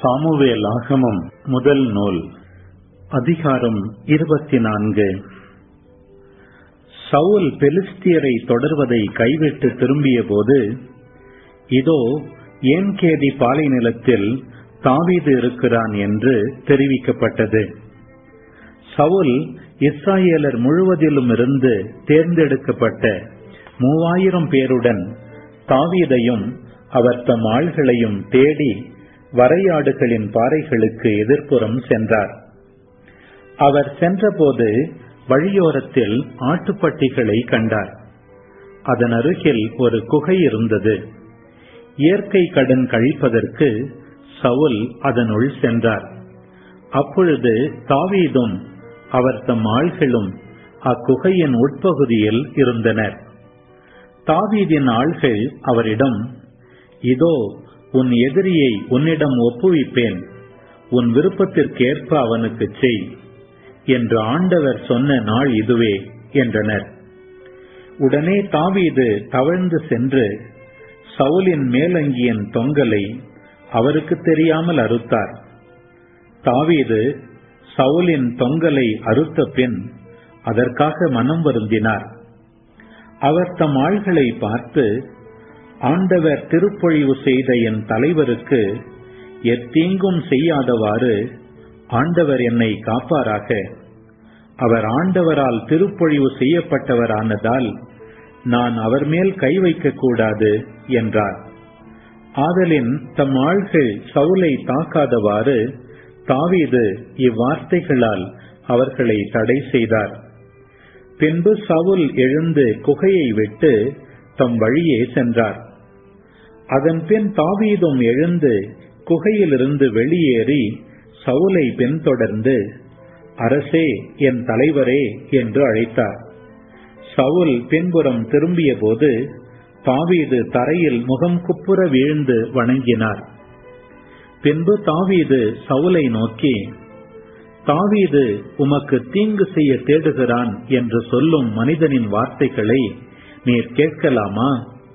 Samuel ஆகமம் முதல் நூல் அதிகாரம் இருபத்தி நான்கு சவுல் பெலிஸ்தியரை தொடர்வதை கைவிட்டு திரும்பிய போது இதோ ஏன்கேதி பாலை நிலத்தில் தாவீது இருக்கிறான் என்று தெரிவிக்கப்பட்டது சவுல் இஸ்ராயேலர் முழுவதிலும் இருந்து தேர்ந்தெடுக்கப்பட்ட மூவாயிரம் பேருடன் தாவீதையும் அவர் தம் ஆள்களையும் தேடி வரையாடுகளின் பாறைகளுக்கு எதிர்ப்புறம் சென்றார் அவர் சென்றபோது வழியோரத்தில் ஆட்டுப்பட்டிகளை கண்டார் அதன் அருகில் ஒரு குகை இருந்தது இயற்கை கடன் கழிப்பதற்கு சவுல் அதனுள் சென்றார் அப்பொழுது தாவீதும் அவர் தம் ஆள்களும் அக்குகையின் உட்பகுதியில் இருந்தனர் தாவீதின் ஆள்கள் அவரிடம் இதோ உன் எதிரியை உன்னிடம் ஒப்புவிப்பேன் உன் விருப்பத்திற்கேற்ப அவனுக்கு செய் என்று ஆண்டவர் சொன்ன நாள் இதுவே என்றனர் உடனே தாவீது தவழ்ந்து சென்று சவுலின் மேலங்கியின் தொங்கலை அவருக்கு தெரியாமல் அறுத்தார் தாவீது சவுலின் தொங்கலை அறுத்த பின் அதற்காக மனம் வருந்தினார் அவர் தம் ஆள்களை பார்த்து ஆண்டவர் திருப்பொழிவு செய்த என் தலைவருக்கு எத்தீங்கும் செய்யாதவாறு ஆண்டவர் என்னை காப்பாராக அவர் ஆண்டவரால் திருப்பொழிவு செய்யப்பட்டவரானதால் நான் அவர் மேல் கை வைக்க கூடாது என்றார் ஆதலின் தம் ஆள்கள் சவுலை தாக்காதவாறு தாவீது இவ்வார்த்தைகளால் அவர்களை தடை செய்தார் பின்பு சவுல் எழுந்து குகையை விட்டு தம் வழியே சென்றார் அதன் பின் தாவீதும் எழுந்து குகையிலிருந்து வெளியேறி சவுலை பின்தொடர்ந்து அரசே என் தலைவரே என்று அழைத்தார் சவுல் பின்புறம் திரும்பிய போது தாவீது தரையில் முகம் குப்புற வீழ்ந்து வணங்கினார் பின்பு தாவீது சவுலை நோக்கி தாவீது உமக்கு தீங்கு செய்ய தேடுகிறான் என்று சொல்லும் மனிதனின் வார்த்தைகளை நீர் கேட்கலாமா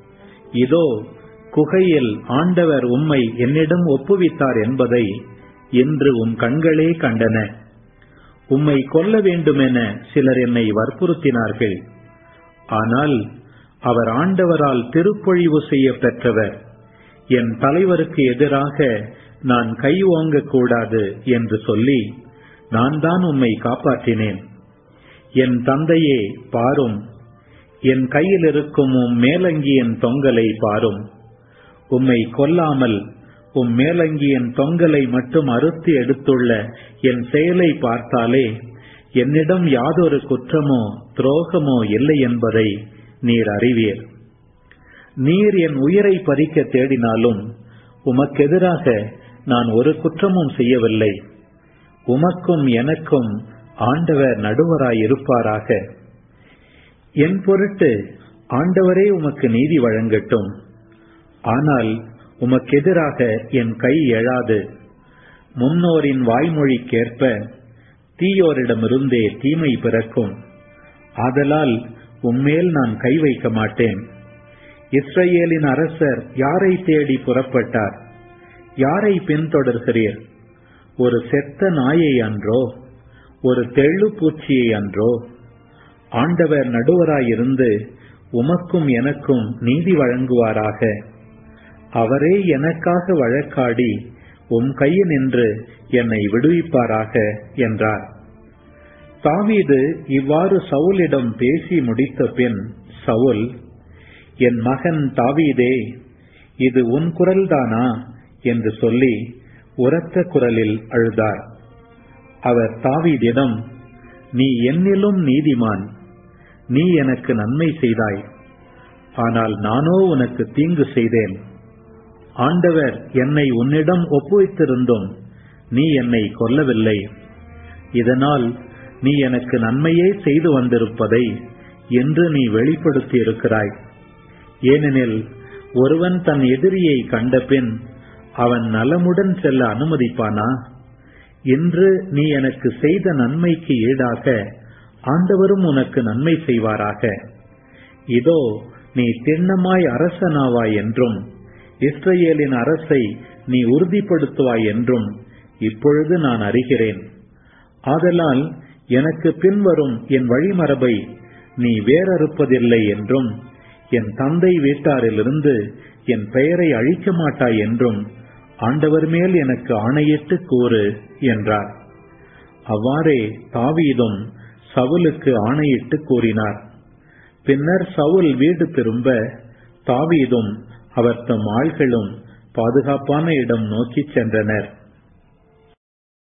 இதோ குகையில் ஆண்டவர் உம்மை என்னிடம் ஒப்புவித்தார் என்பதை இன்று உம் கண்களே கண்டன உம்மை கொல்ல வேண்டுமென சிலர் என்னை வற்புறுத்தினார்கள் ஆனால் அவர் ஆண்டவரால் திருப்பொழிவு செய்ய பெற்றவர் என் தலைவருக்கு எதிராக நான் கை ஓங்கக் கூடாது என்று சொல்லி நான் தான் உம்மை காப்பாற்றினேன் என் தந்தையே பாரும் என் கையில் இருக்கும் உம் மேலங்கியின் தொங்கலை பாரும் உம்மை கொல்லாமல் உம் மேலங்கியின் தொங்கலை மட்டும் அறுத்து எடுத்துள்ள என் செயலை பார்த்தாலே என்னிடம் யாதொரு குற்றமோ துரோகமோ இல்லை என்பதை நீர் அறிவீர் நீர் என் உயிரை பறிக்க தேடினாலும் உமக்கெதிராக நான் ஒரு குற்றமும் செய்யவில்லை உமக்கும் எனக்கும் ஆண்டவர் நடுவராய் இருப்பாராக என் பொருட்டு ஆண்டவரே உமக்கு நீதி வழங்கட்டும் ஆனால் உமக்கெதிராக என் கை எழாது முன்னோரின் வாய்மொழிக்கேற்ப தீயோரிடமிருந்தே தீமை பிறக்கும் ஆதலால் உம்மேல் நான் கை வைக்க மாட்டேன் இஸ்ரேலின் அரசர் யாரை தேடி புறப்பட்டார் யாரை பின்தொடர்கிறீர் ஒரு செத்த நாயை அன்றோ ஒரு தெள்ளு பூச்சியை அன்றோ ஆண்டவர் நடுவராயிருந்து உமக்கும் எனக்கும் நீதி வழங்குவாராக அவரே எனக்காக வழக்காடி உம் கையினின்று என்னை விடுவிப்பாராக என்றார் தாவீது இவ்வாறு சவுலிடம் பேசி முடித்த பின் சவுல் என் மகன் தாவீதே இது உன் குரல்தானா என்று சொல்லி உரத்த குரலில் அழுதார் அவர் தாவீதிடம் நீ என்னிலும் நீதிமான் நீ எனக்கு நன்மை செய்தாய் ஆனால் நானோ உனக்கு தீங்கு செய்தேன் ஆண்டவர் என்னை உன்னிடம் ஒப்புவித்திருந்தும் நீ என்னை கொல்லவில்லை இதனால் நீ எனக்கு நன்மையே செய்து வந்திருப்பதை என்று நீ வெளிப்படுத்தி இருக்கிறாய் ஏனெனில் ஒருவன் தன் எதிரியை கண்டபின் அவன் நலமுடன் செல்ல அனுமதிப்பானா இன்று நீ எனக்கு செய்த நன்மைக்கு ஈடாக ஆண்டவரும் உனக்கு நன்மை செய்வாராக இதோ நீ திண்ணமாய் அரசனாவாய் என்றும் இஸ்ரேலின் அரசை நீ உறுதிப்படுத்துவாய் என்றும் இப்பொழுது நான் அறிகிறேன் ஆதலால் எனக்கு பின்வரும் என் வழிமரபை நீ வேறறுப்பதில்லை என்றும் என் தந்தை வீட்டாரிலிருந்து என் பெயரை அழிக்க மாட்டாய் என்றும் ஆண்டவர் மேல் எனக்கு ஆணையிட்டு கூறு என்றார் அவ்வாறே தாவீதும் சவுலுக்கு ஆணையிட்டு கூறினார் பின்னர் சவுல் வீடு திரும்ப தாவீதும் அவர் தம் ஆள்களும் பாதுகாப்பான இடம் நோக்கிச் சென்றனர்